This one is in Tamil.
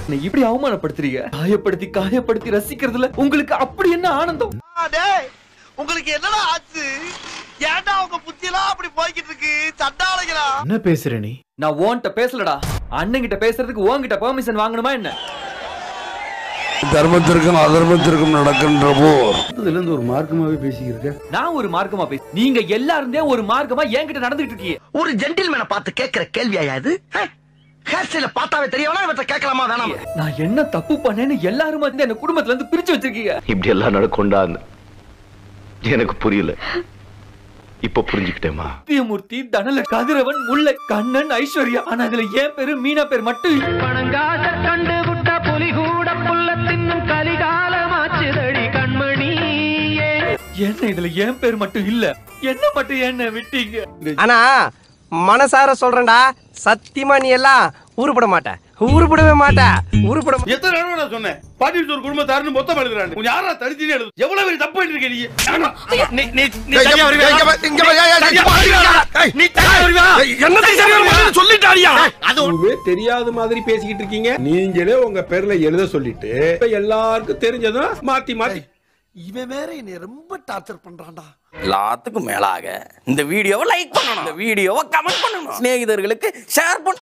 என்னை இப்படி அவமானப்படுத்துறீங்க காயப்படுத்தி காயப்படுத்தி ரசிக்கிறதுல உங்களுக்கு அப்படி என்ன ஆனந்தம் டேய் உங்களுக்கு என்னடா ஆச்சு ஏன்டா உங்க புத்தியெல்லாம் அப்படி போய்கிட்டு இருக்கு சண்டாளைகளா என்ன பேசுற நீ நான் ஓன்ட்ட பேசலடா அண்ணன்கிட்ட பேசுறதுக்கு உன்கிட்ட பெர்மிஷன் வாங்கணுமா என்ன தர்மத்திற்கும் அதர்மத்திற்கும் நடக்கின்ற போர் இதுல இருந்து ஒரு மார்க்கமாவே பேசிக்கிருக்க நான் ஒரு மார்க்கமா பேச நீங்க எல்லாருந்தே ஒரு மார்க்கமா என்கிட்ட நடந்துட்டு இருக்கீங்க ஒரு ஜென்டில்மேனை பார்த்து கேட்கிற கேள்வியா இது ஹேர் ஸ்டைல பார்த்தாவே தெரியவனா இவற்றை கேட்கலாமா வேணாமா நான் என்ன தப்பு பண்ணேன்னு எல்லாரும் வந்து என்ன குடும்பத்துல இருந்து பிரிச்சு வச்சிருக்கீங்க இப்படி எல்லாம் நடக்கும்டா எனக்கு புரியல இப்ப புரிஞ்சுக்கிட்டேமா சத்தியமூர்த்தி தனல கதிரவன் முல்லை கண்ணன் ஐஸ்வர்யா ஆனா இதுல என் பேரு மீனா பேர் மட்டும் இல்ல. பணங்காச கண்டு விட்ட புலி கூட புல்ல தின்னும் கலிகாலமாச்சுதடி கண்மணி என்ன இதுல என் பேர் மட்டும் இல்ல என்ன மட்டும் என்ன விட்டீங்க ஆனா மனசார சொல்றேன்டா சத்தியமா நீ எல்லாம் உருப்பட மாட்ட உருப்படவே மாட்ட உருப்பட மா- எத்தனை தடவை நான் சொன்னேன் பாட்டி ஒரு குடும்பத்தாருன்னு மொத்தம் எழுதுறாங்க கொஞ்சம் யாரா தடுத்து எழுது எவ்வளவு பெரிய தப்பு பண்ணிருக்க நீ ஆமா. நீ நீ நீ தனியா வருவியா? தனியா வருவியா? நீ தனியா வருவியா? என்னத்துக்கு தனியா வருவியா? சொல்லிட்டாடியா அதுவே தெரியாத மாதிரி பேசிக்கிட்டு இருக்கீங்க நீங்களே உங்க பேர்ல எழுத சொல்லிட்டு இப்ப எல்லாருக்கும் தெரிஞ்சதும் மாத்தி மாத்தி இவன் வேற என்னை ரொம்ப டார்ச்சர் பண்றான்டா எல்லாத்துக்கும் மேலாக இந்த வீடியோவை லைக் பண்ணணும் இந்த வீடியோவை கமெண்ட் பண்ணணும் சிநேகிதர்களுக்கு ஷேர் பண்ணணும்